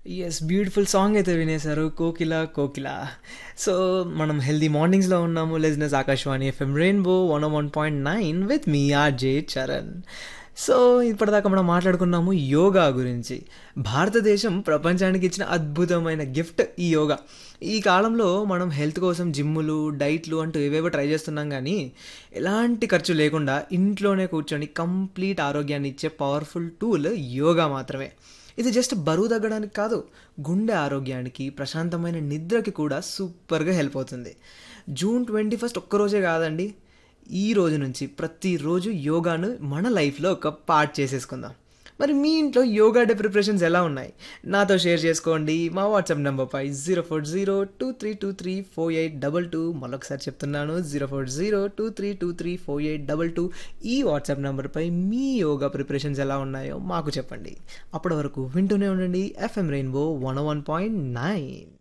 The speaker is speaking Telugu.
యెస్. బ్యూటిఫుల్ సాంగ్ అయితే వినేశారు 'కోకిల కోకిల'. సో, మనం హెల్తీ మార్నింగ్స్‌లో ఉన్నాము. Listeners Akashvani FM rainbow 101.9 with me RJ Charan. So, ఇప్పటిదాకా మనం మాట్లాడుకున్నాము యోగా గురించి. భారతదేశం ప్రపంచానికి ఇచ్చిన అద్భుతమైన గిఫ్ట్ ఈ యోగా. ఈ కాలంలో మనం హెల్త్ కోసం జిమ్ములు, డైట్‌లు అంటూ ఏవేవో ట్రై చేస్తున్నాం గానీ, ఎలాంటి ఖర్చు లేకుండా ఇంట్లోనే కూర్చొని కంప్లీట్ ఆరోగ్యాన్ని ఇచ్చే పవర్‌ఫుల్ టూల్ యోగా మాత్రమే. ఇది జస్ట్ బరువు తగ్గడానికి కాదు, గుండె ఆరోగ్యానికి, ప్రశాంతమైన నిద్రకి కూడా సూపర్‌గా హెల్ప్ అవుతుంది. జూన్ 21 ఒక్కరోజే కాదండి. ఈ రోజు నుంచి ప్రతిరోజు యోగాను మన లైఫ్‌లో ఒక పార్ట్ చేసేసుకుందాం. మరి మీ ఇంట్లో యోగా డే ప్రిపరేషన్స్ ఎలా ఉన్నాయి? నాతో షేర్ చేసుకోండి. మా వాట్సాప్ నంబర్‌పై 0402323482 మళ్ళొకసారి చెప్తున్నాను 0402323482 ఈ వాట్సాప్ నంబర్‌పై మీ యోగా ప్రిపరేషన్స్ ఎలా ఉన్నాయో మాకు చెప్పండి. అప్పటి వరకు వింటూనే ఉండండి ఎఫ్ఎం రెయిన్బో 101.9